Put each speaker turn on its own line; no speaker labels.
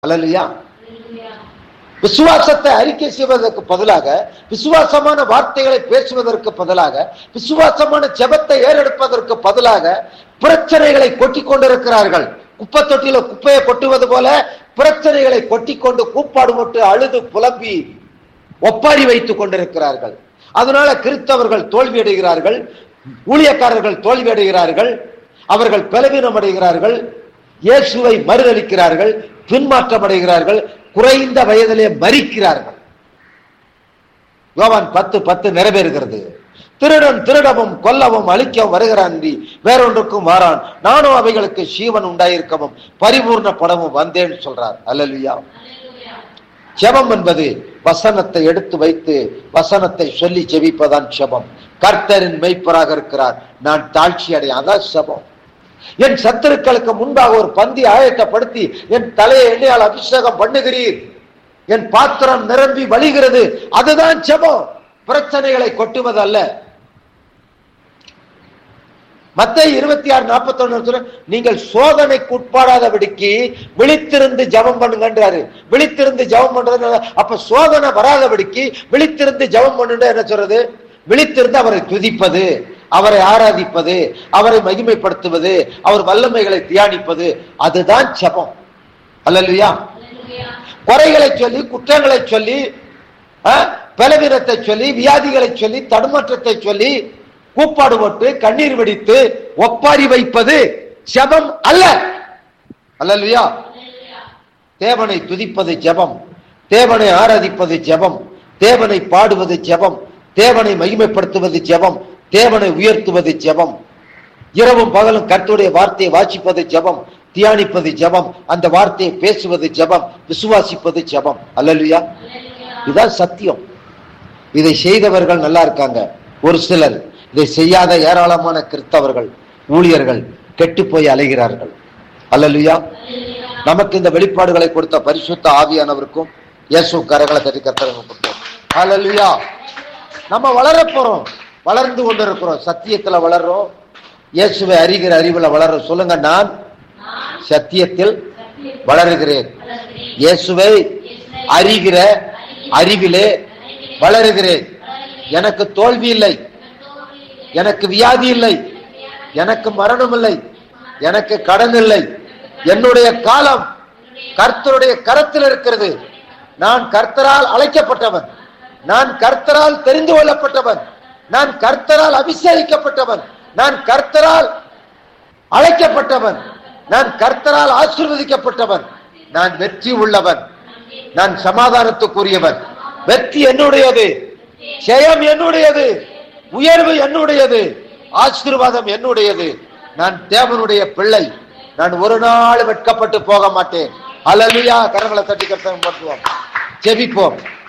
அல்லையா விசுவாசத்தை அறிக்கை செய்வதற்கு பதிலாக விசுவாசமான வார்த்தைகளை பேசுவதற்கு பதிலாக விசுவாசமான ஜெபத்தை ஏறெடுப்பதற்கு பதிலாக பிரச்சனைகளை கொட்டி கொண்டிருக்கிறார்கள் குப்பை தொட்டியில குப்பையை கொட்டுவது போல பிரச்சனைகளை கொட்டி கொண்டு கூப்பாடு போட்டு அழுது புலம்பி ஒப்பாரி வைத்துக் கொண்டிருக்கிறார்கள் அதனால கிறிஸ்தவர்கள் தோல்வி அடைகிறார்கள் ஊழியக்காரர்கள் தோல்வி அடைகிறார்கள் அவர்கள் பலவீனம் அடைகிறார்கள் இயேசுவை மறுதளிக்கிறார்கள் பின்மாற்றம் அடைகிறார்கள் குறைந்த வயதிலே மறிக்கிறார்கள் யோவான் பத்து பத்து நிறைவேறுகிறது திருடன் திருடவும் கொல்லவும் அழிக்கவும் வருகிறான் நீ வேறொன்றுக்கும் வாரான் நானும் அவைகளுக்கு சீவன் உண்டாயிருக்கவும் பரிபூர்ண படமும் வந்தேன்னு சொல்றார் அல்லலுயா ஜெபம் என்பது வசனத்தை எடுத்து வைத்து வசனத்தை சொல்லி ஜெபிப்பதான் ஜெபம் கர்த்தரின் மெய்ப்பராக இருக்கிறார் நான் தாழ்ச்சி அடையும் அதான் ஜெபம் என் சத்துருக்களுக்கு முன்பாக ஒரு பந்தி ஆயத்தப்படுத்தி என் தலையை எண்ணெயால் அபிஷேகம் பண்ணுகிறீர் என் பாத்திரம் நிரம்பி வழிகிறது அதுதான் ஜெபம் பிரச்சனைகளை கொட்டுவது அல்ல மத்திய இருபத்தி ஆறு நாற்பத்தி ஒண்ணு நீங்கள் சோதனைக்கு உட்படாதபடிக்கு விழித்திருந்து ஜபம் பண்ணுங்கன்றாரு விழித்திருந்து ஜபம் பண்றது அப்ப சோதனை வராதபடிக்கு விழித்திருந்து ஜபம் பண்ணுன்ற என்ன சொல்றது விழித்திருந்து அவரை துதிப்பது அவரை ஆராதிப்பது அவரை மகிமைப்படுத்துவது அவர் வல்லமைகளை தியானிப்பது அதுதான் ஜபம் அல்லல்லையா குறைகளை சொல்லி குற்றங்களை சொல்லி பலவீனத்தை சொல்லி வியாதிகளை சொல்லி தடுமாற்றத்தை சொல்லி கூப்பாடு போட்டு கண்ணீர் வெடித்து ஒப்பாரி வைப்பது ஜபம் அல்ல அல்லல்லையா தேவனை துதிப்பது ஜபம் தேவனை ஆராதிப்பது ஜபம் தேவனை பாடுவது ஜபம் தேவனை மகிமைப்படுத்துவது ஜபம் தேவனை உயர்த்துவது ஜபம் இரவும் பகலும் கர்த்தருடைய வார்த்தையை வாசிப்பது ஜபம் தியானிப்பது ஜபம் அந்த வார்த்தையை பேசுவது ஜபம் விசுவாசிப்பது ஜபம் அல்லல்லையா இதுதான் சத்தியம் இதை செய்தவர்கள் நல்லா இருக்காங்க ஒரு சிலர் இதை செய்யாத ஏராளமான கிறிஸ்தவர்கள் ஊழியர்கள் கெட்டு போய் அலைகிறார்கள் அல்லல்லையா நமக்கு இந்த வெளிப்பாடுகளை கொடுத்த பரிசுத்த ஆவியானவருக்கும் இயேசு கரங்களை தட்டி கத்தரங்க கொடுத்தோம் அல்லல்லையா நம்ம வளர போறோம் வளர்ந்து கொண்டிருக்கிறோம் சத்தியத்துல வளர்றோம் இயேசுவை அறிகிற அறிவுல வளர்றோம் சொல்லுங்க நான் சத்தியத்தில் வளருகிறேன் இயேசுவை அறிகிற அறிவிலே வளருகிறேன் எனக்கு தோல்வி இல்லை எனக்கு வியாதி இல்லை எனக்கு மரணம் இல்லை எனக்கு கடன் இல்லை என்னுடைய காலம் கர்த்தருடைய கரத்தில் இருக்கிறது நான் கர்த்தரால் அழைக்கப்பட்டவன் நான் கர்த்தரால் தெரிந்து கொள்ளப்பட்டவன் நான் கர்த்தரால் அபிஷேகிக்கப்பட்டவன் நான் கர்த்தரால் அழைக்கப்பட்டவன் நான் கர்த்தரால் ஆசீர்வதிக்கப்பட்டவன் நான் வெற்றி உள்ளவன் நான் சமாதானத்துக்குரியவன் வெற்றி என்னுடையது ஜெயம் என்னுடையது உயர்வு என்னுடையது ஆசீர்வாதம் என்னுடையது நான் தேவனுடைய பிள்ளை நான் ஒரு நாள் வெட்கப்பட்டு போக மாட்டேன் அலலுயா கரங்களை தட்டி கட்டம் பண்ணுவோம் ஜெபிப்போம்